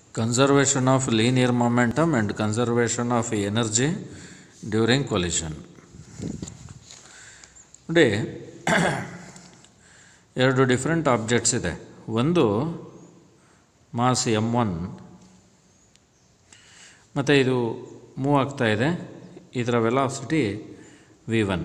conservation of linear momentum and conservation of energy during collision ನೋಡಿ ಎರಡು different objects ಇದೆ ಒಂದು ಮಾಸ್ ಎಮ್ ಒನ್ ಮತ್ತು ಇದು ಮೂವ್ ಆಗ್ತಾ ಇದೆ ಇದರ ವೆಲಾಸಿಟಿ ವಿ ಒನ್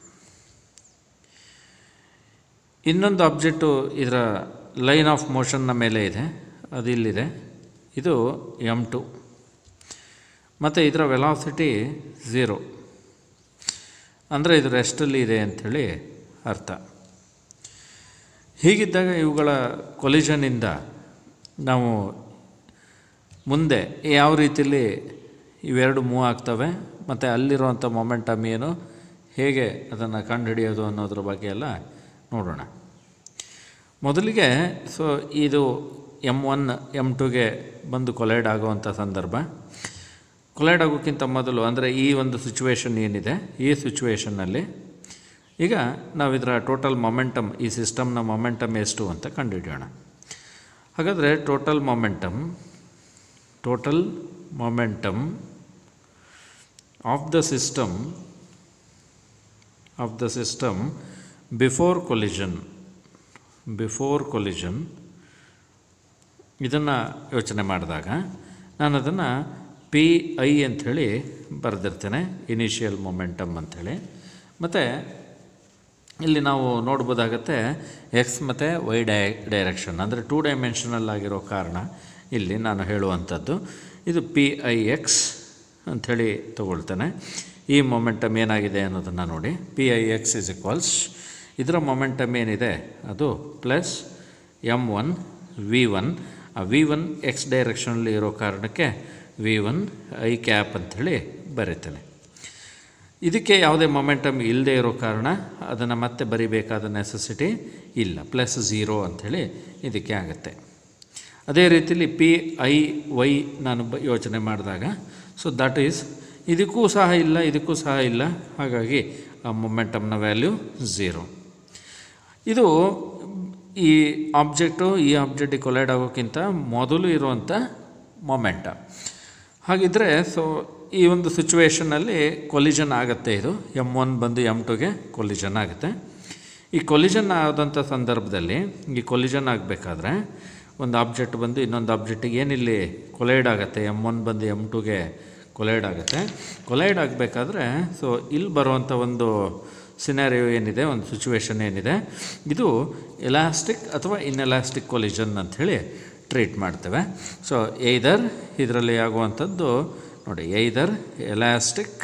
ಇನ್ನೊಂದು ಆಬ್ಜೆಕ್ಟು ಇದರ ಲೈನ್ ಆಫ್ ಮೋಷನ್ನ ಮೇಲೆ ಇದೆ ಅದು ಇಲ್ಲಿದೆ ಇದು ಎಮ್ ಟು ಮತ್ತು ಇದರ ವೆಲಾಸಿಟಿ ಝೀರೋ ಅಂದರೆ ಇದು ರೆಸ್ಟಲ್ಲಿ ಇದೆ ಅಂಥೇಳಿ ಅರ್ಥ ಹೀಗಿದ್ದಾಗ ಇವುಗಳ ಕೊಲಿಷನಿಂದ ನಾವು ಮುಂದೆ ಯಾವ ರೀತಿಯಲ್ಲಿ ಇವೆರಡು ಮೂವ್ ಆಗ್ತವೆ ಮತ್ತು ಅಲ್ಲಿರುವಂಥ ಮೊಮೆಂಟಮ್ ಏನು ಹೇಗೆ ಅದನ್ನು ಕಂಡುಹಿಡಿಯೋದು ಅನ್ನೋದ್ರ ಬಗ್ಗೆ ಎಲ್ಲ ನೋಡೋಣ ಮೊದಲಿಗೆ ಸೊ ಇದು ಎಮ್ ಒನ್ ಎಮ್ ಟುಗೆ ಬಂದು ಕೊಲೈಡ್ ಆಗುವಂಥ ಸಂದರ್ಭ ಕೊಲೈಡ್ ಆಗೋಕ್ಕಿಂತ ಮೊದಲು ಅಂದರೆ ಈ ಒಂದು ಸಿಚುವೇಶನ್ ಏನಿದೆ ಈ ಸಿಚುವೇಷನ್ನಲ್ಲಿ ಈಗ ನಾವು ಇದರ ಟೋಟಲ್ ಮೊಮೆಂಟಮ್ ಈ ಸಿಸ್ಟಮ್ನ ಮೊಮೆಂಟಮ್ ಎಷ್ಟು ಅಂತ ಕಂಡುಹಿಡಿಯೋಣ ಹಾಗಾದರೆ total momentum total momentum of the system of the system before collision before collision ಇದನ್ನು ಯೋಚನೆ ಮಾಡಿದಾಗ ನಾನು ಅದನ್ನು ಪಿ ಐ ಅಂಥೇಳಿ ಬರೆದಿರ್ತೇನೆ ಇನಿಷಿಯಲ್ ಮೊಮೆಂಟಮ್ ಅಂಥೇಳಿ ಮತ್ತು ಇಲ್ಲಿ ನಾವು ನೋಡ್ಬೋದಾಗತ್ತೆ ಎಕ್ಸ್ ಮತ್ತು ವೈ ಡೈ ಡೈರೆಕ್ಷನ್ ಅಂದರೆ ಟೂ ಡೈಮೆನ್ಷನಲ್ ಆಗಿರೋ ಕಾರಣ ಇಲ್ಲಿ ನಾನು ಹೇಳುವಂಥದ್ದು ಇದು ಪಿ ಐ ಎಕ್ಸ್ ಅಂಥೇಳಿ ತಗೊಳ್ತೇನೆ ಈ ಮೊಮೆಂಟಮ್ ಏನಾಗಿದೆ ಅನ್ನೋದನ್ನು ನೋಡಿ P I X is equals ಇದರ ಮೊಮೆಂಟಮ್ ಏನಿದೆ ಅದು plus M one V one ಆ ವಿ ಒನ್ ಎಕ್ಸ್ ಡೈರೆಕ್ಷನಲ್ಲಿ ಇರೋ ಕಾರಣಕ್ಕೆ ವಿ ಒನ್ ಐ ಕ್ಯಾಪ್ ಅಂಥೇಳಿ ಬರೀತೇನೆ ಇದಕ್ಕೆ ಯಾವುದೇ ಮೊಮೆಂಟಮ್ ಇಲ್ಲದೆ ಇರೋ ಕಾರಣ ಅದನ್ನು ಮತ್ತೆ ಬರಿಬೇಕಾದ ನೆಸೆಸಿಟಿ ಇಲ್ಲ ಪ್ಲಸ್ ಝೀರೋ ಅಂಥೇಳಿ ಇದಕ್ಕೆ ಆಗುತ್ತೆ ಅದೇ ರೀತಿಯಲ್ಲಿ ಪಿ ಐ ವೈ ನಾನು ಬ ಯೋಚನೆ ಮಾಡಿದಾಗ ಸೊ ದಟ್ ಈಸ್ ಇದಕ್ಕೂ ಸಹ ಇಲ್ಲ ಇದಕ್ಕೂ ಸಹ ಇಲ್ಲ ಹಾಗಾಗಿ ಆ ಮೊಮೆಂಟಮ್ನ ವ್ಯಾಲ್ಯೂ ಝೀರೋ ಇದು ಈ ಆಬ್ಜೆಕ್ಟು ಈ ಆಬ್ಜೆಕ್ಟಿಗೆ ಕೊಲೈಡ್ ಆಗೋಕ್ಕಿಂತ ಮೊದಲು ಇರುವಂಥ ಮೊಮೆಂಟ ಹಾಗಿದ್ದರೆ ಸೊ ಈ ಒಂದು ಸಿಚುವೇಷನ್ನಲ್ಲಿ ಕೊಲಿಷನ್ ಆಗುತ್ತೆ ಇದು ಎಮ್ ಒನ್ ಬಂದು ಎಮ್ ಟುಗೆ ಕೊಲಿಷನ್ ಆಗುತ್ತೆ ಈ ಕೊಲಿಷನ್ ಆದಂಥ ಸಂದರ್ಭದಲ್ಲಿ ಈ ಕೊಲಿಷನ್ ಆಗಬೇಕಾದ್ರೆ ಒಂದು ಆಬ್ಜೆಕ್ಟ್ ಬಂದು ಇನ್ನೊಂದು ಆಬ್ಜೆಕ್ಟಿಗೆ ಏನಿಲ್ಲಿ ಕೊಲೈಡ್ ಆಗುತ್ತೆ ಎಮ್ ಒನ್ ಬಂದು ಎಮ್ ಟುಗೆ ಕೊಲೈಡ್ ಆಗುತ್ತೆ ಕೊಲೈಡ್ ಆಗಬೇಕಾದ್ರೆ ಸೊ ಇಲ್ಲಿ ಬರುವಂಥ ಒಂದು ಸಿನಾರಿಯೋ ಏನಿದೆ ಒಂದು ಸಿಚುವೇಶನ್ ಏನಿದೆ ಇದು ಎಲಾಸ್ಟಿಕ್ ಅಥವಾ ಇನ್ಎಲಾಸ್ಟಿಕ್ ಕೊಲಿಷನ್ ಅಂಥೇಳಿ ಟ್ರೀಟ್ ಮಾಡ್ತೇವೆ ಸೊ ಏಯ್ದರ್ ಇದರಲ್ಲಿ ಆಗುವಂಥದ್ದು ನೋಡಿ either elastic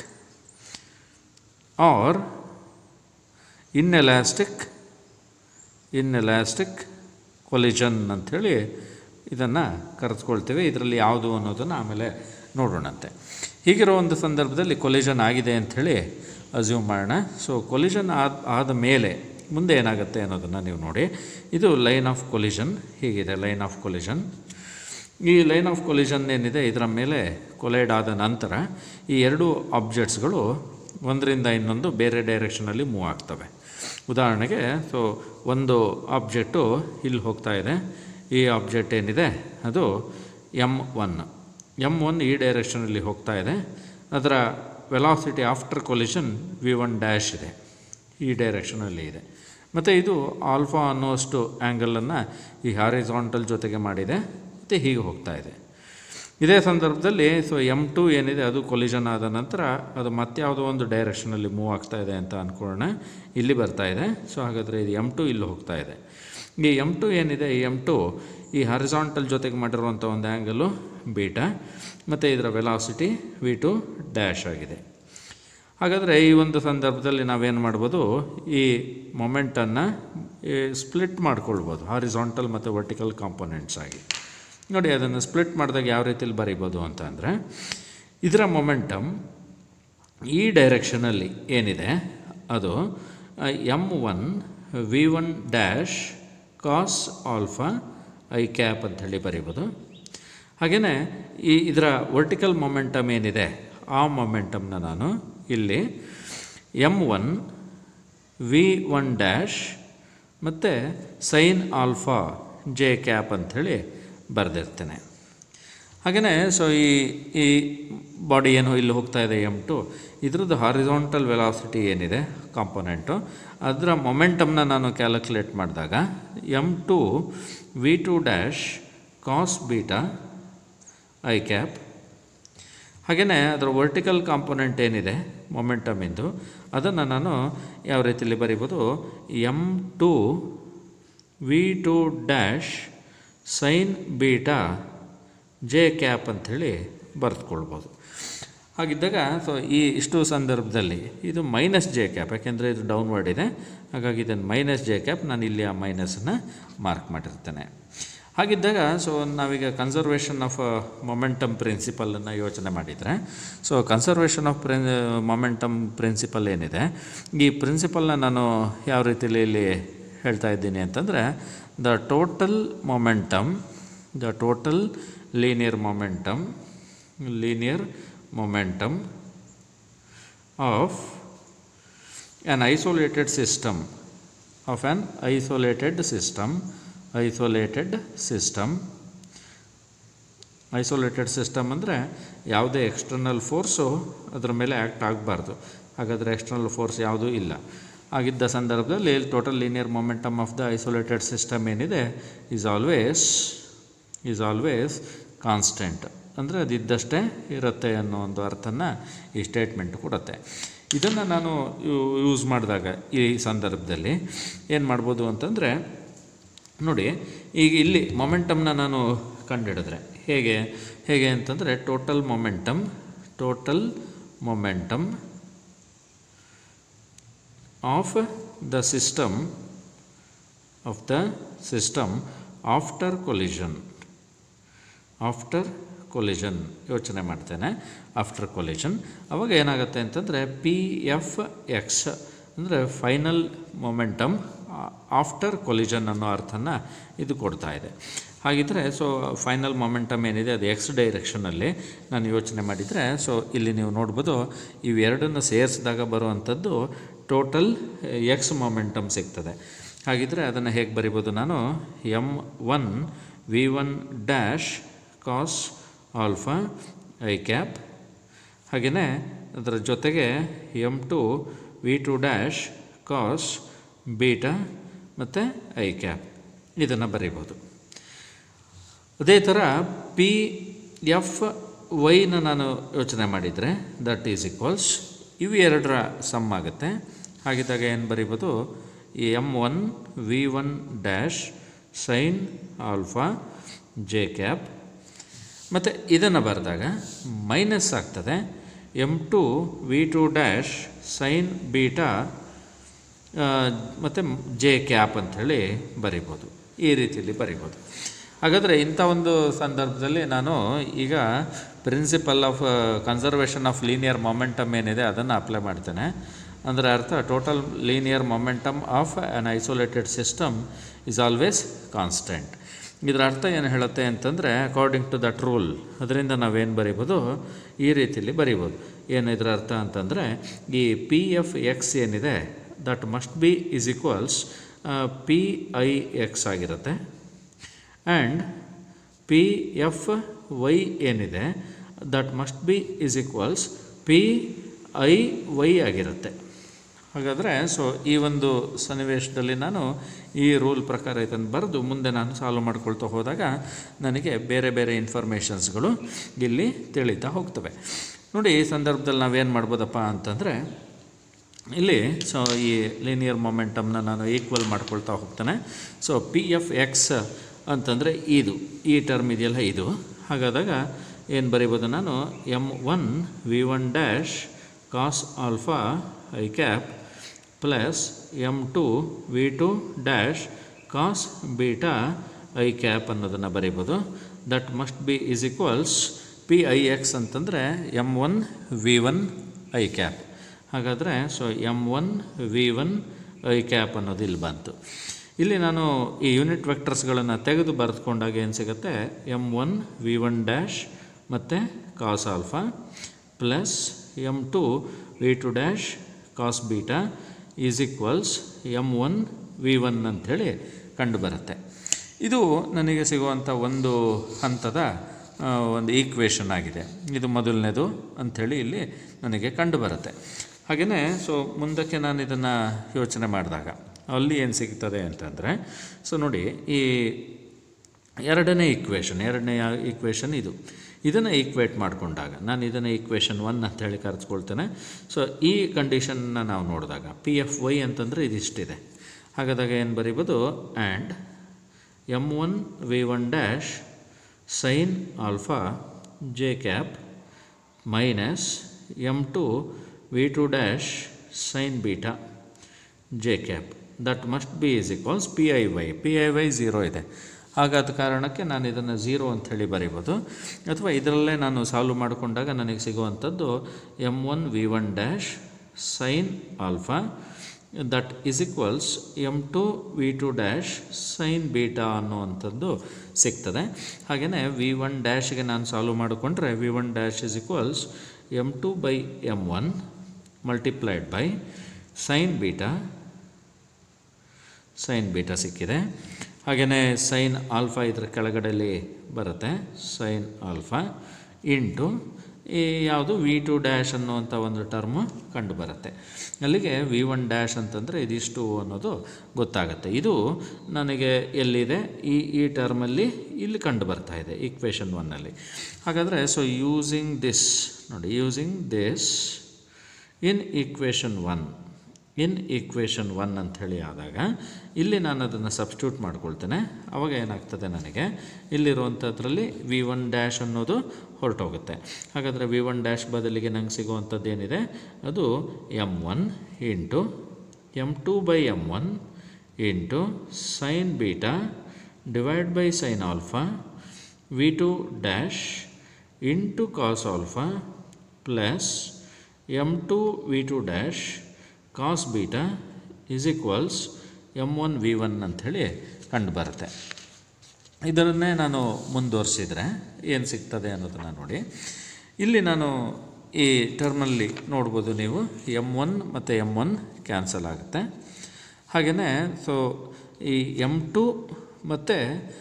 or inelastic inelastic collision ಅಂಥೇಳಿ ಇದನ್ನು ಕರೆಸ್ಕೊಳ್ತೇವೆ ಇದರಲ್ಲಿ ಯಾವುದು ಅನ್ನೋದನ್ನು ಆಮೇಲೆ ನೋಡೋಣಂತೆ ಹೀಗಿರೋ ಒಂದು ಸಂದರ್ಭದಲ್ಲಿ ಕೊಲಿಷನ್ ಆಗಿದೆ ಅಂಥೇಳಿ ಅಸ್ಯೂಮ್ ಮಾಡೋಣ ಸೊ ಕೊಲಿಷನ್ ಆದ ಆದ ಮೇಲೆ ಮುಂದೆ ಏನಾಗುತ್ತೆ ಅನ್ನೋದನ್ನು ನೀವು ನೋಡಿ ಇದು ಲೈನ್ ಆಫ್ ಕೊಲಿಷನ್ ಹೀಗಿದೆ ಲೈನ್ ಆಫ್ ಕೊಲಿಷನ್ ಈ ಲೈನ್ ಆಫ್ ಕೊಲಿಷನ್ ಏನಿದೆ ಇದರ ಮೇಲೆ ಕೊಲೈಡ್ ಆದ ನಂತರ ಈ ಎರಡು ಆಬ್ಜೆಕ್ಟ್ಸ್ಗಳು ಒಂದರಿಂದ ಇನ್ನೊಂದು ಬೇರೆ ಡೈರೆಕ್ಷನಲ್ಲಿ ಮೂವ್ ಆಗ್ತವೆ ಉದಾಹರಣೆಗೆ ಸೊ ಒಂದು ಆಬ್ಜೆಕ್ಟು ಇಲ್ಲಿ ಹೋಗ್ತಾ ಇದೆ ಈ ಆಬ್ಜೆಕ್ಟ್ ಏನಿದೆ ಅದು ಎಮ್ ಒನ್ ಎಮ್ ಒನ್ ಈ ಡೈರೆಕ್ಷನಲ್ಲಿ ಹೋಗ್ತಾ ಇದೆ ಅದರ velocity after collision V one dash ಇದೆ ಈ ಡೈರೆಕ್ಷನಲ್ಲಿ ಇದೆ ಮತ್ತು ಇದು ಆಲ್ಫಾ ಅನ್ನುವಷ್ಟು ಆ್ಯಂಗಲನ್ನು ಈ ಹಾರಿಜಾಂಟಲ್ ಜೊತೆಗೆ ಮಾಡಿದೆ ಮತ್ತು ಹೀಗೆ ಹೋಗ್ತಾ ಇದೆ ಇದೇ ಸಂದರ್ಭದಲ್ಲಿ ಸೊ ಎಮ್ ಟು ಏನಿದೆ ಅದು ಕೊಲಿಷನ್ ಆದ ನಂತರ ಅದು ಮತ್ಯಾವುದೋ ಒಂದು ಡೈರೆಕ್ಷನಲ್ಲಿ ಮೂವ್ ಆಗ್ತಾ ಇದೆ ಅಂತ ಅಂದ್ಕೊಳ್ಳೋಣ ಇಲ್ಲಿ ಬರ್ತಾ ಇದೆ ಸೊ ಹಾಗಾದರೆ ಇದು ಎಮ್ ಟು ಇಲ್ಲಿ ಹೋಗ್ತಾ ಇದೆ ಈ ಎಮ್ ಟು ಏನಿದೆ ಈ ಎಮ್ ಟು ಈ ಹಾರಿಜಾಂಟಲ್ ಜೊತೆಗೆ ಮಾಡಿರುವಂಥ ಒಂದು ಆ್ಯಂಗಲು ಬೀಟಾ ಮತ್ತು ಇದರ ವೆಲಾಸಿಟಿ ವಿ ಟು ಡ್ಯಾಶ್ ಆಗಿದೆ ಹಾಗಾದರೆ ಈ ಒಂದು ಸಂದರ್ಭದಲ್ಲಿ ನಾವೇನು ಮಾಡ್ಬೋದು ಈ ಮೊಮೆಂಟನ್ನು ಸ್ಪ್ಲಿಟ್ ಮಾಡ್ಕೊಳ್ಬೋದು ಹಾರಿಜಾಂಟಲ್ ಮತ್ತು ವರ್ಟಿಕಲ್ ಕಾಂಪೊನೆಂಟ್ಸ್ ಆಗಿ ನೋಡಿ ಅದನ್ನು ಸ್ಪ್ಲಿಟ್ ಮಾಡಿದಾಗ ಯಾವ ರೀತಿಯಲ್ಲಿ ಬರೀಬೋದು ಅಂತ ಅಂದರೆ ಇದರ ಮೊಮೆಂಟಮ್ ಈ ಡೈರೆಕ್ಷನಲ್ಲಿ ಏನಿದೆ ಅದು M one V one dash cos alpha I cap ಅಂಥೇಳಿ ಬರೀಬೋದು ಹಾಗೆಯೇ ಈ ಇದರ ವರ್ಟಿಕಲ್ ಮೊಮೆಂಟಮ್ ಏನಿದೆ ಆ ಮೊಮೆಂಟಮ್ನ ನಾನು ಇಲ್ಲಿ M one V one dash ಮತ್ತು ಸೈನ್ ಆಲ್ಫಾ ಜೆ ಕ್ಯಾಪ್ ಅಂಥೇಳಿ ಬರೆದಿರ್ತೇನೆ ಹಾಗೆಯೇ ಸೊ ಈ ಈ ಬಾಡಿ ಏನು ಇಲ್ಲಿ ಹೋಗ್ತಾ ಇದೆ ಎಮ್ ಟು ಇದ್ರದ್ದು ಹಾರಿಜಾಂಟಲ್ ವೆಲಾಸಿಟಿ ಏನಿದೆ ಕಾಂಪೊನೆಂಟು ಅದರ ಮೊಮೆಂಟಮ್ನ ನಾನು ಕ್ಯಾಲ್ಕುಲೇಟ್ ಮಾಡಿದಾಗ M two V two dash cos beta I cap ಹಾಗೆಯೇ ಅದರ ವರ್ಟಿಕಲ್ ಕಾಂಪೊನೆಂಟ್ ಏನಿದೆ ಮೊಮೆಂಟಮಿಂದು ಅದನ್ನು ನಾನು ಯಾವ ರೀತಿಯಲ್ಲಿ ಬರಿಬೋದು M two V two dash sine beta J cap ಅಂಥೇಳಿ ಬರೆದುಕೊಳ್ಬೋದು ಹಾಗಿದ್ದಾಗ ಸೊ ಈ ಇಷ್ಟು ಸಂದರ್ಭದಲ್ಲಿ ಇದು ಮೈನಸ್ ಜೆ ಕ್ಯಾಪ್ ಯಾಕೆಂದರೆ ಇದು ಡೌನ್ವರ್ಡ್ ಇದೆ ಹಾಗಾಗಿ ಇದನ್ನು ಮೈನಸ್ ಜೆ ಕ್ಯಾಪ್ ನಾನು ಇಲ್ಲಿ ಆ ಮೈನಸನ್ನು ಮಾರ್ಕ್ ಮಾಡಿರ್ತೇನೆ ಹಾಗಿದ್ದಾಗ ಸೊ ನಾವೀಗ ಕನ್ಸರ್ವೇಷನ್ ಆಫ್ ಮೊಮೆಂಟಮ್ ಪ್ರಿನ್ಸಿಪಲನ್ನು ಯೋಚನೆ ಮಾಡಿದರೆ ಸೊ ಕನ್ಸರ್ವೇಷನ್ ಆಫ್ ಪ್ರಿನ್ ಮೊಮೆಂಟಮ್ ಪ್ರಿನ್ಸಿಪಲ್ ಏನಿದೆ ಈ ಪ್ರಿನ್ಸಿಪಲ್ನ ನಾನು ಯಾವ ರೀತಿಯಲ್ಲಿ ಇಲ್ಲಿ ಹೇಳ್ತಾ ಇದ್ದೀನಿ ಅಂತಂದರೆ the total momentum the total linear momentum linear momentum of an isolated system of an isolated system isolated system isolated system ಅಂದರೆ ಯಾವುದೇ ಎಕ್ಸ್ಟರ್ನಲ್ ಫೋರ್ಸು ಅದರ ಮೇಲೆ ಆ್ಯಕ್ಟ್ ಆಗಬಾರ್ದು ಹಾಗಾದರೆ ಎಕ್ಸ್ಟರ್ನಲ್ ಫೋರ್ಸ್ ಯಾವುದೂ ಇಲ್ಲ ಆಗಿದ್ದ ಸಂದರ್ಭದಲ್ಲಿ total linear momentum of the isolated system ಏನಿದೆ is always is always constant ಅಂದರೆ ಅದಿದ್ದಷ್ಟೇ ಇರುತ್ತೆ ಅನ್ನೋ ಒಂದು ಅರ್ಥನ ಈ ಸ್ಟೇಟ್ಮೆಂಟ್ ಕೊಡುತ್ತೆ ಇದನ್ನು ನಾನು ಯೂಸ್ ಮಾಡಿದಾಗ ಈ ಸಂದರ್ಭದಲ್ಲಿ ಏನು ಮಾಡ್ಬೋದು ಅಂತಂದರೆ ನೋಡಿ ಈಗ ಇಲ್ಲಿ ಮೊಮೆಂಟಮ್ನ ನಾನು ಕಂಡುಹಿಡಿದ್ರೆ ಹೇಗೆ ಹೇಗೆ ಅಂತಂದರೆ total momentum total momentum of the system of the system after collision after collision ಯೋಚನೆ ಮಾಡ್ತೇನೆ ಆಫ್ಟರ್ ಕೊಲಿಷನ್ ಅವಾಗ ಏನಾಗುತ್ತೆ ಅಂತಂದರೆ ಪಿ ಎಫ್ ಎಕ್ಸ್ ಅಂದರೆ ಫೈನಲ್ ಮೊಮೆಂಟಮ್ ಆಫ್ಟರ್ ಕೊಲಿಷನ್ ಅನ್ನೋ ಅರ್ಥನ ಇದು ಕೊಡ್ತಾ ಇದೆ ಹಾಗಿದ್ದರೆ ಸೊ ಫೈನಲ್ ಮೊಮೆಂಟಮ್ ಏನಿದೆ ಅದು ಎಕ್ಸ್ ಡೈರೆಕ್ಷನಲ್ಲಿ ನಾನು ಯೋಚನೆ ಮಾಡಿದರೆ ಸೊ ಇಲ್ಲಿ ನೀವು ನೋಡ್ಬೋದು ಇವೆರಡನ್ನು ಸೇರಿಸಿದಾಗ ಬರುವಂಥದ್ದು ಟೋಟಲ್ ಎಕ್ಸ್ ಮೊಮೆಂಟಮ್ ಸಿಗ್ತದೆ ಹಾಗಿದ್ದರೆ ಅದನ್ನು ಹೇಗೆ ಬರಿಬೋದು ನಾನು M one V one dash cos alpha I cap ಹಾಗೆಯೇ ಅದರ ಜೊತೆಗೆ M two V two dash cos beta ಮತ್ತು ಐ ಕ್ಯಾಪ್ ಇದನ್ನು ಬರೀಬೋದು ಅದೇ ಥರ ಪಿ ಎಫ್ ವೈನ ನಾನು ಯೋಚನೆ ಮಾಡಿದರೆ ದಟ್ ಈಸ್ ಈಕ್ವಲ್ಸ್ ಇವು ಎರಡರ ಸಮ್ ಆಗುತ್ತೆ ಹಾಗಿದ್ದಾಗ ಏನು ಬರೀಬೋದು M one V one dash sine alpha J cap ಮತ್ತು ಇದನ್ನು ಬರೆದಾಗ ಮೈನಸ್ ಆಗ್ತದೆ M two V two dash sine beta ಮತ್ತು ಜೆ ಕ್ಯಾಪ್ ಅಂಥೇಳಿ ಬರಿಬೋದು ಈ ರೀತಿಯಲ್ಲಿ ಬರಿಬೋದು ಹಾಗಾದರೆ ಇಂಥ ಒಂದು ಸಂದರ್ಭದಲ್ಲಿ ನಾನು ಈಗ principle of conservation of linear momentum ಏನಿದೆ ಅದನ್ನು ಅಪ್ಲೈ ಮಾಡ್ತೇನೆ ಅಂದರೆ ಅರ್ಥ total linear momentum of an isolated system is always constant ಇದರ ಅರ್ಥ ಏನು ಹೇಳುತ್ತೆ ಅಂತಂದರೆ ಅಕಾರ್ಡಿಂಗ್ ಟು ದಟ್ ರೂಲ್ ಅದರಿಂದ ನಾವೇನು ಬರಿಬೋದು ಈ ರೀತಿಯಲ್ಲಿ ಬರಿಬೋದು ಏನು ಇದರ ಅರ್ಥ ಅಂತಂದರೆ ಈ ಪಿ ಎಫ್ ಎಕ್ಸ್ ಏನಿದೆ that must be is equals P I X ಆಗಿರುತ್ತೆ ಆ್ಯಂಡ್ ಪಿ ಎಫ್ ವೈ ಏನಿದೆ that must be is equals P I Y ಆಗಿರುತ್ತೆ ಹಾಗಾದರೆ ಸೊ ಈ ಒಂದು ಸನ್ನಿವೇಶದಲ್ಲಿ ನಾನು ಈ ರೂಲ್ ಪ್ರಕಾರ ಇದನ್ನು ಬರೆದು ಮುಂದೆ ನಾನು ಸಾಲ್ವ್ ಮಾಡ್ಕೊಳ್ತಾ ಹೋದಾಗ ನನಗೆ ಬೇರೆ ಬೇರೆ ಇನ್ಫಾರ್ಮೇಷನ್ಸ್ಗಳು ಇಲ್ಲಿ ತಿಳಿತಾ ಹೋಗ್ತವೆ ನೋಡಿ ಈ ಸಂದರ್ಭದಲ್ಲಿ ನಾವೇನು ಮಾಡ್ಬೋದಪ್ಪ ಅಂತಂದರೆ ಇಲ್ಲಿ ಸೊ ಈ ಲೀನಿಯರ್ ಮೊಮೆಂಟಮ್ನ ನಾನು ಈಕ್ವಲ್ ಮಾಡ್ಕೊಳ್ತಾ ಹೋಗ್ತಾನೆ ಸೊ ಪಿ ಎಫ್ ಎಕ್ಸ್ ಅಂತಂದರೆ ಇದು ಈ ಟರ್ಮ್ ಇದೆಯಲ್ಲ ಇದು ಹಾಗಾದಾಗ ಏನು ಬರೀಬೋದು ನಾನು M one V one dash cos alpha I cap plus M two V two dash cos beta I cap ಅನ್ನೋದನ್ನು ಬರೀಬೋದು that must be is equals P I X ಅಂತಂದರೆ M one V one I cap ಹಾಗಾದರೆ so M one V one I cap ಅನ್ನೋದು ಇಲ್ಲಿ ಬಂತು ಇಲ್ಲಿ ನಾನು ಈ ಯೂನಿಟ್ ವೆಕ್ಟರ್ಸ್ಗಳನ್ನು ತೆಗೆದು ಬರೆದುಕೊಂಡಾಗ ಏನು ಸಿಗುತ್ತೆ M one V one dash ಮತ್ತು cos alpha plus M two V two dash cos beta is equals M one V one ಅಂಥೇಳಿ ಕಂಡುಬರುತ್ತೆ ಇದು ನನಗೆ ಸಿಗುವಂಥ ಒಂದು ಹಂತದ ಆ, ಒಂದು ಈಕ್ವೇಷನ್ ಆಗಿದೆ ಇದು ಮೊದಲನೇದು ಅಂಥೇಳಿ ಇಲ್ಲಿ ನನಗೆ ಕಂಡು ಬರುತ್ತೆ ಹಾಗೆಯೇ ಸೊ ಮುಂದಕ್ಕೆ ನಾನು ಇದನ್ನು ಯೋಚನೆ ಮಾಡಿದಾಗ ಅಲ್ಲಿ ಏನು ಸಿಗ್ತದೆ ಅಂತಂದರೆ ಸೊ ನೋಡಿ ಈ ಎರಡನೇ ಈಕ್ವೇಷನ್ ಎರಡನೇ ಈಕ್ವೇಷನ್ ಇದು ಇದನ್ನು ಈಕ್ವೇಟ್ ಮಾಡಿಕೊಂಡಾಗ ನಾನು ಇದನ್ನು ಈಕ್ವೇಷನ್ ಒನ್ ಅಂತ ಹೇಳಿ ಕರೆಸ್ಕೊಳ್ತೇನೆ ಸೊ ಈ ಕಂಡೀಷನ್ನ ನಾವು ನೋಡಿದಾಗ ಪಿ ಎಫ್ ವೈ ಅಂತಂದರೆ ಇದಿಷ್ಟಿದೆ ಹಾಗಾದಾಗ ಏನು ಬರೀಬೋದು and M one V one dash sine alpha J cap minus M two V two dash sine beta J cap that must be is equals P I Y P I Y zero ಇದೆ ಹಾಗಾದ ಕಾರಣಕ್ಕೆ ನಾನು ಇದನ್ನು zero ಅಂಥೇಳಿ ಬರೀಬೋದು ಅಥವಾ ಇದರಲ್ಲೇ ನಾನು solve ಮಾಡಿಕೊಂಡಾಗ ನನಗೆ ಸಿಗುವಂಥದ್ದು M one V one dash sine alpha that is equals M two V two dash sine beta ಅನ್ನುವಂಥದ್ದು ಸಿಗ್ತದೆ ಹಾಗೆಯೇ ವಿ ಒನ್ ಡ್ಯಾಶ್ಗೆ ನಾನು ಸಾಲ್ವ್ ಮಾಡಿಕೊಂಡ್ರೆ V one dash is equals M two by M one multiplied by sine beta sine beta ಸಿಕ್ಕಿದೆ ಹಾಗೆಯೇ sine alpha ಇದರ ಕೆಳಗಡೆಯಲ್ಲಿ ಬರುತ್ತೆ ಸೈನ್ ಆಲ್ಫಾ ಇಂಟು ಈ ಯಾವುದು ವಿ ಟು ಡ್ಯಾಶ್ ಅನ್ನುವಂಥ ಒಂದು ಟರ್ಮು ಕಂಡು ಬರುತ್ತೆ ಅಲ್ಲಿಗೆ ವಿ ಒನ್ ಡ್ಯಾಶ್ ಅಂತಂದರೆ ಇದಿಷ್ಟು ಅನ್ನೋದು ಗೊತ್ತಾಗುತ್ತೆ ಇದು ನನಗೆ ಎಲ್ಲಿದೆ ಈ ಈ ಟರ್ಮಲ್ಲಿ ಇಲ್ಲಿ ಕಂಡು ಬರ್ತಾ ಇದೆ ಈಕ್ವೇಷನ್ ಒನ್ನಲ್ಲಿ ಹಾಗಾದರೆ ಸೊ ಯೂಸಿಂಗ್ ದಿಸ್ ನೋಡಿ using this in equation one in equation one ಅಂಥೇಳಿ ಆದಾಗ ಇಲ್ಲಿ ನಾನು ಅದನ್ನು ಸಬ್ಸ್ಟ್ಯೂಟ್ ಮಾಡ್ಕೊಳ್ತೇನೆ ಅವಾಗ ಏನಾಗ್ತದೆ ನನಗೆ ಇಲ್ಲಿರುವಂಥದ್ರಲ್ಲಿ ವಿ ಒನ್ ಡ್ಯಾಶ್ ಅನ್ನೋದು ಹೊರಟೋಗುತ್ತೆ ಹಾಗಾದರೆ ವಿ ಒನ್ ಡ್ಯಾಶ್ ಬದಲಿಗೆ ನಂಗೆ ಸಿಗುವಂಥದ್ದು ಏನಿದೆ ಅದು M one into M two by M one into sine beta divide by sine alpha V two dash into cos alpha plus M two V two dash cos beta is equals M one V one ಅಂಥೇಳಿ ಕಂಡು ಬರುತ್ತೆ ಇದನ್ನೇ ನಾನು ಮುಂದುವರಿಸಿದರೆ ಏನು ಸಿಗ್ತದೆ ಅನ್ನೋದನ್ನು ನೋಡಿ ಇಲ್ಲಿ ನಾನು ಈ ಟರ್ಮಲ್ಲಿ ನೋಡ್ಬೋದು ನೀವು ಎಮ್ ಒನ್ ಮತ್ತು ಎಮ್ ಒನ್ ಕ್ಯಾನ್ಸಲ್ ಆಗುತ್ತೆ ಹಾಗೆಯೇ ಸೊ ಈ ಎಮ್ ಟು ಮತ್ತು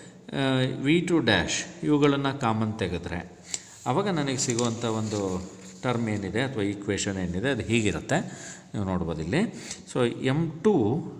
ವಿ ಟು ಡ್ಯಾಶ್ ಇವುಗಳನ್ನು ಕಾಮನ್ ತೆಗೆದ್ರೆ ಆವಾಗ ನನಗೆ ಸಿಗುವಂಥ ಒಂದು ಟರ್ಮ್ ಏನಿದೆ ಅಥವಾ ಈಕ್ವೇಷನ್ ಏನಿದೆ ಅದು ಹೀಗಿರುತ್ತೆ ನೀವು ನೋಡ್ಬೋದು ಇಲ್ಲಿ ಸೊ ಎಮ್ ಟು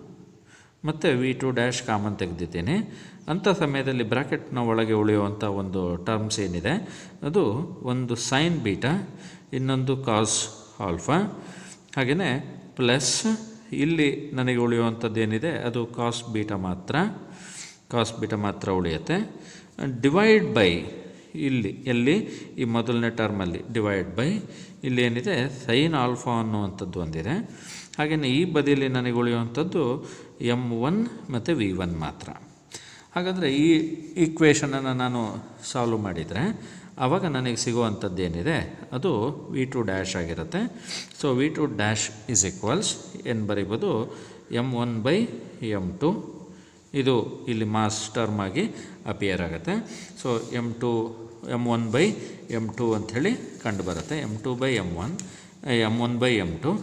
ಮತ್ತು ವಿ ಟು ಡ್ಯಾಶ್ ಕಾಮನ್ ತೆಗೆದಿದ್ದೀನಿ ಅಂಥ ಸಮಯದಲ್ಲಿ ಬ್ರ್ಯಾಕೆಟ್ನ ಒಳಗೆ ಉಳಿಯುವಂಥ ಒಂದು ಟರ್ಮ್ಸ್ ಏನಿದೆ ಅದು ಒಂದು ಸೈನ್ ಬೀಟಾ ಇನ್ನೊಂದು ಕಾಸ್ ಆಲ್ಫಾ ಹಾಗೆಯೇ ಪ್ಲಸ್ ಇಲ್ಲಿ ನನಗೆ ಉಳಿಯುವಂಥದ್ದು ಏನಿದೆ ಅದು ಕಾಸ್ ಬೀಟಾ ಮಾತ್ರ ಕಾಸ್ ಬೀಟಾ ಮಾತ್ರ ಉಳಿಯುತ್ತೆ ಡಿವೈಡ್ ಬೈ ಇಲ್ಲಿ ಎಲ್ಲಿ ಈ ಮೊದಲನೇ ಟರ್ಮಲ್ಲಿ ಡಿವೈಡ್ ಬೈ ಇಲ್ಲಿ ಏನಿದೆ ಸೈನ್ ಆಲ್ಫಾ ಅನ್ನುವಂಥದ್ದು ಒಂದಿದೆ ಹಾಗೆಯೇ ಈ ಬದಿಯಲ್ಲಿ ನನಗೆ ಉಳಿಯುವಂಥದ್ದು ಎಮ್ ಒನ್ ಮತ್ತು ವಿ ಒನ್ ಮಾತ್ರ ಹಾಗಾದರೆ ಈ ಈಕ್ವೇಷನನ್ನು ನಾನು ಸಾಲ್ವ್ ಮಾಡಿದರೆ ಆವಾಗ ನನಗೆ ಸಿಗುವಂಥದ್ದು ಏನಿದೆ ಅದು ವಿ ಟು ಡ್ಯಾಶ್ ಆಗಿರುತ್ತೆ so V two dash is equals ಏನು ಬರೀಬೋದು M one by M two ಇದು ಇಲ್ಲಿ ಮಾಸ್ ಟರ್ಮ್ ಆಗಿ ಅಪಿಯರ್ ಆಗುತ್ತೆ so M two M one by M two ಅಂಥೇಳಿ ಕಂಡು ಬರುತ್ತೆ M two by M one M one by M two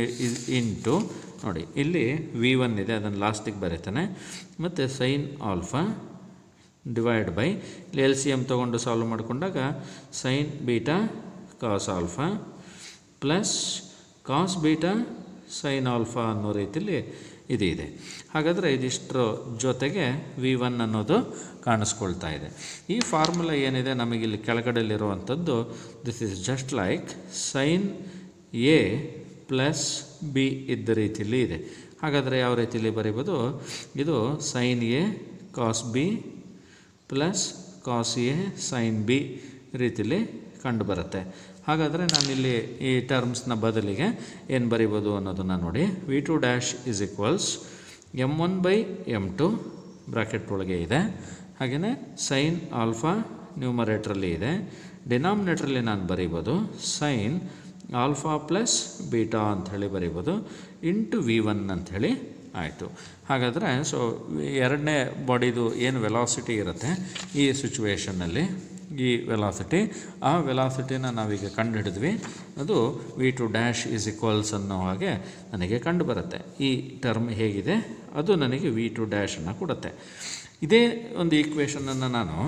into ನೋಡಿ ಇಲ್ಲಿ ವಿ ಒನ್ ಇದೆ ಅದನ್ನು ಲಾಸ್ಟಿಗೆ ಬರೀತಾನೆ ಮತ್ತು ಸೈನ್ ಆಲ್ಫಾ ಡಿವೈಡ್ ಬೈ ಇಲ್ಲಿ ಎಲ್ ಸಿ ಎಮ್ ತೊಗೊಂಡು ಸಾಲ್ವ್ ಮಾಡಿಕೊಂಡಾಗ sign beta cos alpha plus cos beta sine alpha ಅನ್ನೋ ರೀತಿಯಲ್ಲಿ ಇದು ಇದೆ ಹಾಗಾದರೆ ಇದಿಷ್ಟರ ಜೊತೆಗೆ ವಿ ಒನ್ ಅನ್ನೋದು ಕಾಣಿಸ್ಕೊಳ್ತಾ ಇದೆ ಈ ಫಾರ್ಮುಲಾ ಏನಿದೆ ನಮಗಿಲ್ಲಿ ಕೆಳಗಡೆಯಲ್ಲಿರುವಂಥದ್ದು this is just like sine A plus B ಇದ್ದ ರೀತಿಯಲ್ಲಿ ಇದೆ ಹಾಗಾದರೆ ಯಾವ ರೀತಿಯಲ್ಲಿ ಬರೀಬೋದು ಇದು sine A cos B plus cos A sine B ರೀತಿಯಲ್ಲಿ ಕಂಡುಬರುತ್ತೆ ಹಾಗಾದರೆ ನಾನಿಲ್ಲಿ ಈ ಟರ್ಮ್ಸ್ನ ಬದಲಿಗೆ ಏನು ಬರಿಬೋದು ಅನ್ನೋದನ್ನು ನೋಡಿ V two dash is equals M one by M two bracket ಒಳಗೆ ಇದೆ ಹಾಗೆಯೇ ಸೈನ್ ಆಲ್ಫಾ ನ್ಯೂಮರೇಟ್ರಲ್ಲಿ ಇದೆ ಡಿನಾಮಿನೇಟ್ರಲ್ಲಿ ನಾನು ಬರೀಬೋದು ಸೈನ್ ಆಲ್ಫಾ ಪ್ಲಸ್ ಬೀಟಾ ಅಂಥೇಳಿ ಬರೀಬೋದು ಇಂಟು ವಿ ಒನ್ ಅಂಥೇಳಿ ಆಯಿತು ಹಾಗಾದರೆ ಸೊ ಎರಡನೇ ಬಾಡಿದು ಏನು ವೆಲಾಸಿಟಿ ಇರುತ್ತೆ ಈ ಸಿಚುವೇಷನ್ನಲ್ಲಿ ಈ ವೆಲಾಸಿಟಿ ಆ ವೆಲಾಸಿಟಿನ ನಾವೀಗ ಕಂಡು ಹಿಡಿದ್ವಿ ಅದು V two dash is equals ಅನ್ನೋ ಹಾಗೆ ನನಗೆ ಕಂಡು ಬರುತ್ತೆ ಈ ಟರ್ಮ್ ಹೇಗಿದೆ ಅದು ನನಗೆ ವಿ ಟು ಡ್ಯಾಶನ್ನು ಕೊಡುತ್ತೆ ಇದೇ ಒಂದು ಈಕ್ವೇಷನನ್ನು ನಾನು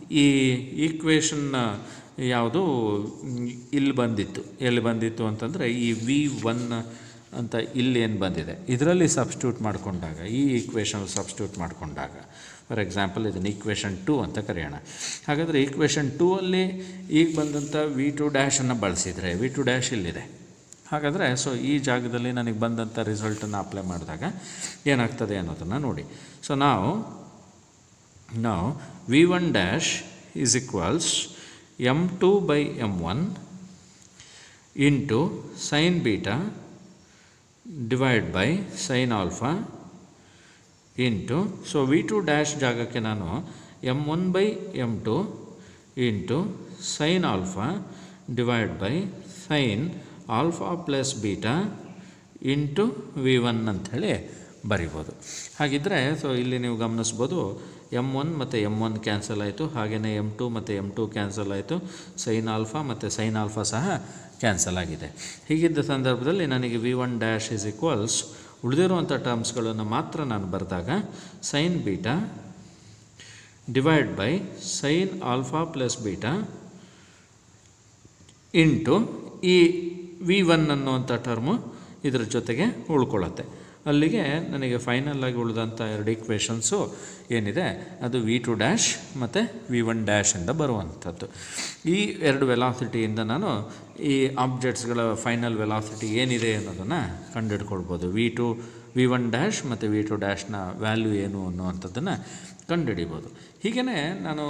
ಈ ಈಕ್ವೇಷನ್ ಯಾವುದು ಮ್, ಇಲ್ಲಿ ಬಂದಿತ್ತು ಎಲ್ಲಿ ಬಂದಿತ್ತು ಅಂತಂದರೆ ಈ ವಿ ಒನ್ ಅಂತ ಇಲ್ಲಿ ಏನು ಬಂದಿದೆ ಇದರಲ್ಲಿ ಸಬ್ಸ್ಟ್ಯೂಟ್ ಮಾಡಿಕೊಂಡಾಗ ಈ ಈಕ್ವೇಷನ್ ಸಬ್ಸ್ಟ್ಯೂಟ್ ಮಾಡಿಕೊಂಡಾಗ ಫಾರ್ ಎಕ್ಸಾಂಪಲ್ ಇದನ್ನು ಈಕ್ವೇಷನ್ ಟೂ ಅಂತ ಕರೆಯೋಣ ಹಾಗಾದರೆ ಈಕ್ವೇಷನ್ ಟೂ ಅಲ್ಲಿ ಈಗ ಬಂದಂಥ ವಿ ಟು ಡ್ಯಾಶನ್ನು ಬಳಸಿದರೆ ವಿ ಟು ಡ್ಯಾಶ್ ಇಲ್ಲಿದೆ ಹಾಗಾದರೆ ಸೊ ಈ ಜಾಗದಲ್ಲಿ ನನಗೆ ಬಂದಂಥ ರಿಸಲ್ಟನ್ನು ಅಪ್ಲೈ ಮಾಡಿದಾಗ ಏನಾಗ್ತದೆ ಅನ್ನೋದನ್ನು ನೋಡಿ ಸೊ ನಾವು ನಾವು V one dash is equals M two by M one into sine beta divide by sine alpha into so V two dash ಜಾಗಕ್ಕೆ ನಾನು M one by M two into sine alpha divide by sine alpha plus beta into V one ಅಂಥೇಳಿ ಬರಿಬೋದು ಹಾಗಿದ್ದರೆ so ಇಲ್ಲಿ ನೀವು ಗಮನಿಸ್ಬೋದು M one ಮತ್ತು M one cancel ಆಯಿತು ಹಾಗೆಯೇ ಎಮ್ ಟು ಮತ್ತು ಎಮ್ ಟು ಕ್ಯಾನ್ಸಲ್ ಆಯಿತು ಸೈನ್ ಆಲ್ಫಾ ಮತ್ತು ಸೈನ್ ಆಲ್ಫಾ ಸಹ ಕ್ಯಾನ್ಸಲ್ ಆಗಿದೆ ಹೀಗಿದ್ದ ಸಂದರ್ಭದಲ್ಲಿ ನನಗೆ V one dash is equals ಉಳಿದಿರುವಂಥ ಟರ್ಮ್ಸ್ಗಳನ್ನು ಮಾತ್ರ ನಾನು ಬರೆದಾಗ sine beta divide by sine alpha plus beta into ಈ ವಿ ಒನ್ ಅನ್ನುವಂಥ ಟರ್ಮು ಇದರ ಜೊತೆಗೆ ಉಳ್ಕೊಳ್ಳುತ್ತೆ ಅಲ್ಲಿಗೆ ನನಗೆ ಫೈನಲ್ ಆಗಿ ಉಳಿದಂಥ ಎರಡು ಈಕ್ವೇಷನ್ಸು ಏನಿದೆ ಅದು ವಿ ಟು ಡ್ಯಾಶ್ ಮತ್ತು ವಿ ಒನ್ ಡ್ಯಾಶಿಂದ ಬರುವಂಥದ್ದು ಈ ಎರಡು ವೆಲಾಸಿಟಿಯಿಂದ ನಾನು ಈ ಆಬ್ಜೆಕ್ಟ್ಸ್ಗಳ ಫೈನಲ್ ವೆಲಾಸಿಟಿ ಏನಿದೆ ಅನ್ನೋದನ್ನು ಕಂಡುಹಿಡ್ಕೊಳ್ಬೋದು V two V one dash ಮತ್ತು ವಿ ಟು ಡ್ಯಾಶ್ನ ವ್ಯಾಲ್ಯೂ ಏನು ಅನ್ನುವಂಥದ್ದನ್ನು ಕಂಡುಹಿಡಿಬೋದು ಹೀಗೆಯೇ ನಾನು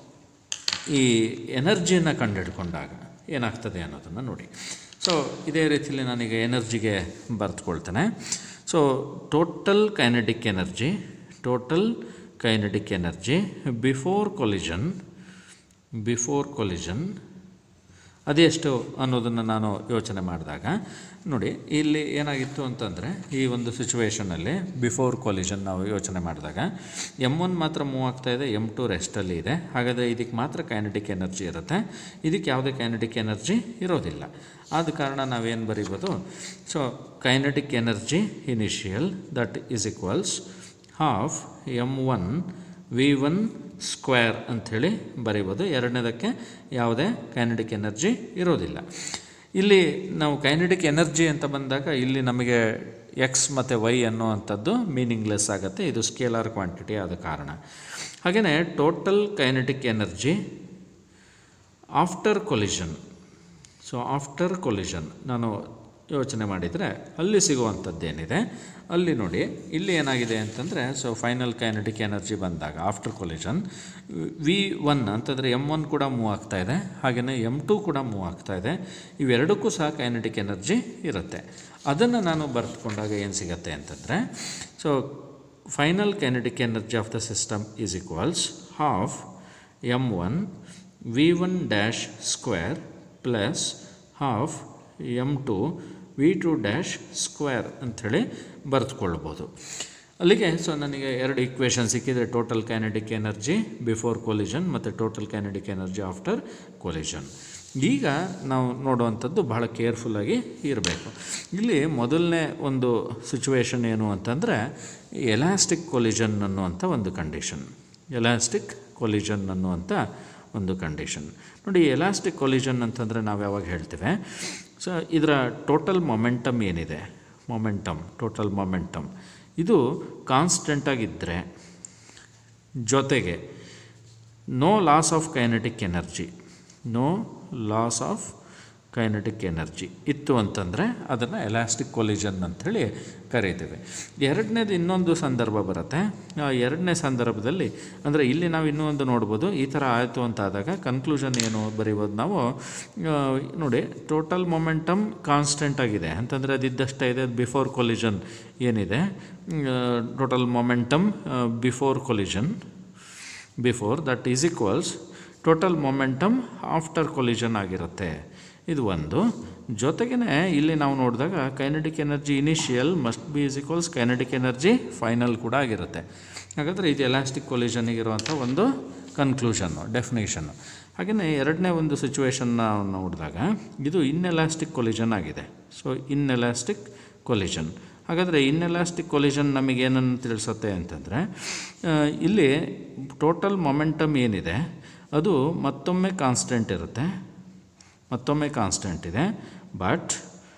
ಈ ಎನರ್ಜಿಯನ್ನು ಕಂಡುಹಿಡ್ಕೊಂಡಾಗ ಏನಾಗ್ತದೆ ಅನ್ನೋದನ್ನು ನೋಡಿ ಸೊ ಇದೇ ರೀತಿಯಲ್ಲಿ ನಾನೀಗ ಎನರ್ಜಿಗೆ ಬರೆದುಕೊಳ್ತೇನೆ so total kinetic energy total kinetic energy before collision before collision ಅದೆಷ್ಟು ಅನ್ನೋದನ್ನು ನಾನು ಯೋಚನೆ ಮಾಡಿದಾಗ ನೋಡಿ ಇಲ್ಲಿ ಏನಾಗಿತ್ತು ಅಂತಂದರೆ ಈ ಒಂದು ಸಿಚುವೇಷನಲ್ಲಿ ಬಿಫೋರ್ ಕೊಲಿಜನ್ ನಾವು ಯೋಚನೆ ಮಾಡಿದಾಗ ಎಮ್ ಒನ್ ಮಾತ್ರ ಮೂವ್ ಆಗ್ತಾ ಇದೆ ಎಮ್ ಟು ರೆಸ್ಟಲ್ಲಿ ಇದೆ ಹಾಗಾದರೆ ಇದಕ್ಕೆ ಮಾತ್ರ ಕೈನೆಟಿಕ್ ಎನರ್ಜಿ ಇರುತ್ತೆ ಇದಕ್ಕೆ ಯಾವುದೇ ಕೈನೆಟಿಕ್ ಎನರ್ಜಿ ಇರೋದಿಲ್ಲ ಆದ ಕಾರಣ ನಾವೇನು ಬರೀಬೋದು so kinetic energy initial that is equals half M one V one square ಅಂಥೇಳಿ ಬರೀಬೋದು ಎರಡನೇದಕ್ಕೆ ಯಾವುದೇ ಕೈನೆಟಿಕ್ ಎನರ್ಜಿ ಇರೋದಿಲ್ಲ ಇಲ್ಲಿ ನಾವು ಕೈನೆಟಿಕ್ ಎನರ್ಜಿ ಅಂತ ಬಂದಾಗ ಇಲ್ಲಿ ನಮಗೆ ಎಕ್ಸ್ ಮತ್ತು ವೈ ಅನ್ನುವಂಥದ್ದು ಮೀನಿಂಗ್ಲೆಸ್ ಆಗುತ್ತೆ ಇದು ಸ್ಕೇಲಾರ್ ಕ್ವಾಂಟಿಟಿ ಆದ ಕಾರಣ ಹಾಗೆಯೇ total kinetic energy after collision so after collision ನಾನು ಯೋಚನೆ ಮಾಡಿದರೆ ಅಲ್ಲಿ ಸಿಗುವಂಥದ್ದೇನಿದೆ ಅಲ್ಲಿ ನೋಡಿ ಇಲ್ಲಿ ಏನಾಗಿದೆ ಅಂತಂದರೆ ಸೊ ಫೈನಲ್ ಕೈನೆಟಿಕ್ ಎನರ್ಜಿ ಬಂದಾಗ ಆಫ್ಟರ್ ಕೊಲಿಷನ್ ವಿ ಒನ್ ಅಂತಂದರೆ ಎಮ್ ಒನ್ ಕೂಡ ಮೂವ್ ಆಗ್ತಾ ಇದೆ ಹಾಗೆಯೇ ಎಮ್ ಟು ಕೂಡ ಮೂವ್ ಆಗ್ತಾ ಇದೆ ಇವೆರಡಕ್ಕೂ ಸಹ ಕೈನೆಟಿಕ್ ಎನರ್ಜಿ ಇರುತ್ತೆ ಅದನ್ನು ನಾನು ಬರೆದುಕೊಂಡಾಗ ಏನು ಸಿಗತ್ತೆ ಅಂತಂದರೆ so final kinetic energy of the system is equals half M one V one dash square plus half M two V two dash square ಅಂಥೇಳಿ ಬರೆದುಕೊಳ್ಬೋದು ಅಲ್ಲಿಗೆ ಸೊ ನನಗೆ ಎರಡು ಇಕ್ವೇಷನ್ ಸಿಕ್ಕಿದೆ total kinetic energy before collision ಮತ್ತು total kinetic energy after collision ಈಗ ನಾವು ನೋಡುವಂಥದ್ದು ಬಹಳ ಕೇರ್ಫುಲ್ಲಾಗಿ ಇರಬೇಕು ಇಲ್ಲಿ ಮೊದಲನೇ ಒಂದು ಸಿಚುವೇಶನ್ ಏನು ಅಂತಂದರೆ ಎಲಾಸ್ಟಿಕ್ ಕೊಲಿಷನ್ ಅನ್ನುವಂಥ ಒಂದು ಕಂಡೀಷನ್ ಎಲಾಸ್ಟಿಕ್ ಕೊಲಿಷನ್ ಅನ್ನುವಂಥ ಒಂದು ಕಂಡೀಷನ್ ನೋಡಿ ಎಲಾಸ್ಟಿಕ್ ಕೊಲಿಷನ್ ಅಂತಂದರೆ ನಾವು ಯಾವಾಗ ಹೇಳ್ತೇವೆ ಸೊ ಇದರ ಟೋಟಲ್ ಮೊಮೆಂಟಮ್ ಏನಿದೆ ಮೊಮೆಂಟಮ್ ಟೋಟಲ್ ಮೊಮೆಂಟಮ್ ಇದು ಕಾನ್ಸ್ಟೆಂಟಾಗಿದ್ದರೆ ಜೊತೆಗೆ no loss of kinetic energy no loss of kinetic energy ಇತ್ತು ಅಂತಂದರೆ ಅದನ್ನು ಎಲಾಸ್ಟಿಕ್ ಕೊಲಿಷನ್ ಅಂಥೇಳಿ ಕರೀತೇವೆ ಎರಡನೇದು ಇನ್ನೊಂದು ಸಂದರ್ಭ ಬರುತ್ತೆ ಆ ಎರಡನೇ ಸಂದರ್ಭದಲ್ಲಿ ಅಂದರೆ ಇಲ್ಲಿ ನಾವು ಇನ್ನೂ ಒಂದು ನೋಡ್ಬೋದು ಈ ಥರ ಆಯಿತು ಅಂತ ಆದಾಗ ಕನ್ಕ್ಲೂಷನ್ ಏನು ಬರೀಬೋದು ನಾವು ಆ, ನೋಡಿ ಟೋಟಲ್ ಮೊಮೆಂಟಮ್ ಕಾನ್ಸ್ಟೆಂಟ್ ಆಗಿದೆ ಅಂತಂದರೆ ಅದಿದ್ದಷ್ಟೇ ಇದೆ ಬಿಫೋರ್ ಕೊಲಿಷನ್ ಏನಿದೆ total momentum before collision before that is equals total momentum after collision ಆಗಿರುತ್ತೆ ಇದು ಒಂದು ಜೊತೆಗೇ ಇಲ್ಲಿ ನಾವು ನೋಡಿದಾಗ kinetic energy initial must be is equals kinetic energy final ಕೂಡ ಆಗಿರುತ್ತೆ ಹಾಗಾದರೆ ಇದು ಎಲಾಸ್ಟಿಕ್ ಕೊಲಿಷನ್ನಿಗೆ ಇರುವಂಥ ಒಂದು ಕನ್ಕ್ಲೂಷನ್ನು ಡೆಫಿನೇಷನ್ನು ಹಾಗೆಯೇ ಎರಡನೇ ಒಂದು ಸಿಚುವೇಶನ್ನ ನೋಡಿದಾಗ ಇದು ಇನ್ಎಲಾಸ್ಟಿಕ್ ಕೊಲಿಷನ್ ಆಗಿದೆ ಸೊ ಇನ್ಎಲಾಸ್ಟಿಕ್ ಕೊಲಿಷನ್ ಹಾಗಾದರೆ ಇನ್ಎಲಾಸ್ಟಿಕ್ ಕೊಲಿಷನ್ ನಮಗೇನನ್ನು ತಿಳಿಸುತ್ತೆ ಅಂತಂದರೆ ಆ, ಇಲ್ಲಿ ಟೋಟಲ್ ಮೊಮೆಂಟಮ್ ಏನಿದೆ ಅದು ಮತ್ತೊಮ್ಮೆ ಕಾನ್ಸ್ಟೆಂಟ್ ಇರುತ್ತೆ ಮತ್ತೊಮ್ಮೆ ಕಾನ್ಸ್ಟೆಂಟ್ ಇದೆ but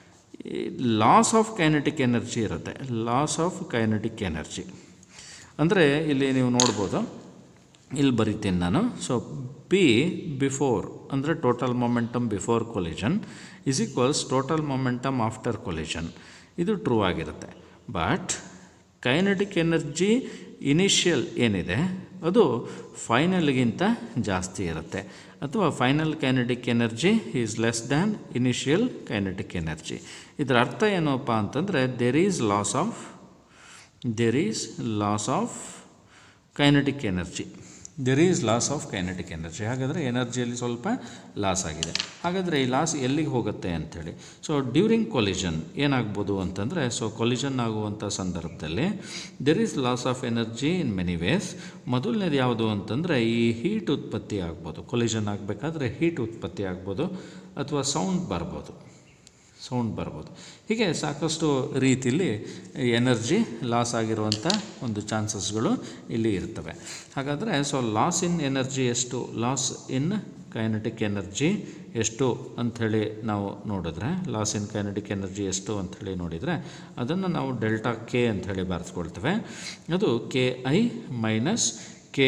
loss of kinetic energy ಇರುತ್ತೆ ಲಾಸ್ ಆಫ್ ಕೈನೆಟಿಕ್ ಎನರ್ಜಿ ಅಂದರೆ ಇಲ್ಲಿ ನೀವು ನೋಡ್ಬೋದು ಇಲ್ಲಿ ಬರಿತೀನಿ ನಾನು ಸೊ ಪಿ ಬಿಫೋರ್ ಅಂದರೆ total momentum before collision is equals total momentum after collision ಇದು ಟ್ರೂ ಆಗಿರುತ್ತೆ ಬಟ್ ಕೈನೆಟಿಕ್ ಎನರ್ಜಿ ಇನಿಷಿಯಲ್ ಏನಿದೆ ಅದು ಫೈನಲ್ಗಿಂತ ಜಾಸ್ತಿ ಇರುತ್ತೆ ಅಥವಾ final kinetic energy is less than initial kinetic energy ಇದರ ಅರ್ಥ ಏನಪ್ಪ ಅಂತಂದರೆ there is loss of there is loss of kinetic energy there is loss of kinetic energy ಹಾಗಾದರೆ ಎನರ್ಜಿಯಲ್ಲಿ ಸ್ವಲ್ಪ ಲಾಸ್ ಆಗಿದೆ ಹಾಗಾದರೆ ಈ ಲಾಸ್ ಎಲ್ಲಿಗೆ ಹೋಗುತ್ತೆ ಅಂಥೇಳಿ ಸೊ ಡ್ಯೂರಿಂಗ್ ಕೊಲಿಷನ್ ಏನಾಗ್ಬೋದು ಅಂತಂದರೆ ಸೊ ಕೊಲಿಷನ್ ಆಗುವಂಥ ಸಂದರ್ಭದಲ್ಲಿ there is loss of energy in many ways ಮೊದಲನೇದು ಯಾವುದು ಅಂತಂದರೆ ಈ ಹೀಟ್ ಉತ್ಪತ್ತಿ ಆಗ್ಬೋದು ಕೊಲಿಷನ್ ಆಗಬೇಕಾದ್ರೆ ಹೀಟ್ ಉತ್ಪತ್ತಿ ಆಗ್ಬೋದು ಅಥವಾ ಸೌಂಡ್ ಬರ್ಬೋದು ಸೌಂಡ್ ಬರ್ಬೋದು ಹೀಗೆ ಸಾಕಷ್ಟು ರೀತಿಯಲ್ಲಿ ಎನರ್ಜಿ ಲಾಸ್ ಆಗಿರುವಂಥ ಒಂದು ಚಾನ್ಸಸ್ಗಳು ಇಲ್ಲಿ ಇರ್ತವೆ ಹಾಗಾದರೆ ಸೊ ಲಾಸ್ ಇನ್ ಎನರ್ಜಿ ಎಷ್ಟು ಲಾಸ್ ಇನ್ ಕೈನೆಟಿಕ್ ಎನರ್ಜಿ ಎಷ್ಟು ಅಂಥೇಳಿ ನಾವು ನೋಡಿದ್ರೆ ಲಾಸ್ ಇನ್ ಕೈನೆಟಿಕ್ ಎನರ್ಜಿ ಎಷ್ಟು ಅಂಥೇಳಿ ನೋಡಿದರೆ ಅದನ್ನು ನಾವು ಡೆಲ್ಟಾ ಕೆ ಅಂಥೇಳಿ ಬಾರಿಸ್ಕೊಳ್ತೇವೆ ಅದು K I minus K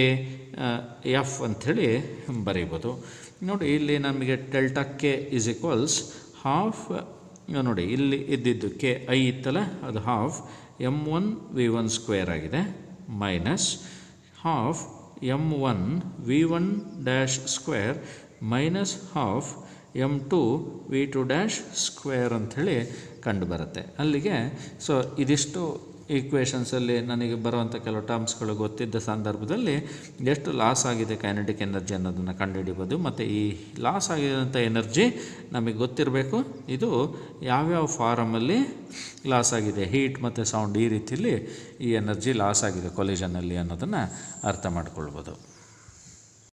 F ಅಂಥೇಳಿ ಬರೀಬೋದು ನೋಡಿ ಇಲ್ಲಿ ನಮಗೆ delta K is equals half ನೋಡಿ ಇಲ್ಲಿ ಇದ್ದಿದ್ದು ಕೆ ಐ ಇತ್ತಲ್ಲ ಅದು half M one V one square ಆಗಿದೆ minus half M one V one dash square minus half M two V two dash square ಅಂಥೇಳಿ ಕಂಡು ಬರುತ್ತೆ ಅಲ್ಲಿಗೆ ಸೊ ಇದಿಷ್ಟು ಈಕ್ವೇಷನ್ಸಲ್ಲಿ ನನಗೆ ಬರುವಂಥ ಕೆಲವು ಟರ್ಮ್ಸ್ಗಳು ಗೊತ್ತಿದ್ದ ಸಂದರ್ಭದಲ್ಲಿ ಎಷ್ಟು ಲಾಸ್ ಆಗಿದೆ ಕೈನೆಟಿಕ್ ಎನರ್ಜಿ ಅನ್ನೋದನ್ನು ಕಂಡುಹಿಡಿಬೋದು ಮತ್ತು ಈ ಲಾಸ್ ಆಗಿರೋಂಥ ಎನರ್ಜಿ ನಮಗೆ ಗೊತ್ತಿರಬೇಕು ಇದು ಯಾವ್ಯಾವ ಫಾರಮಲ್ಲಿ ಲಾಸ್ ಆಗಿದೆ ಹೀಟ್ ಮತ್ತು ಸೌಂಡ್ ಈ ರೀತಿಯಲ್ಲಿ ಈ ಎನರ್ಜಿ ಲಾಸ್ ಆಗಿದೆ ಕೊಲಿಷನಲ್ಲಿ ಅನ್ನೋದನ್ನು ಅರ್ಥ ಮಾಡ್ಕೊಳ್ಬೋದು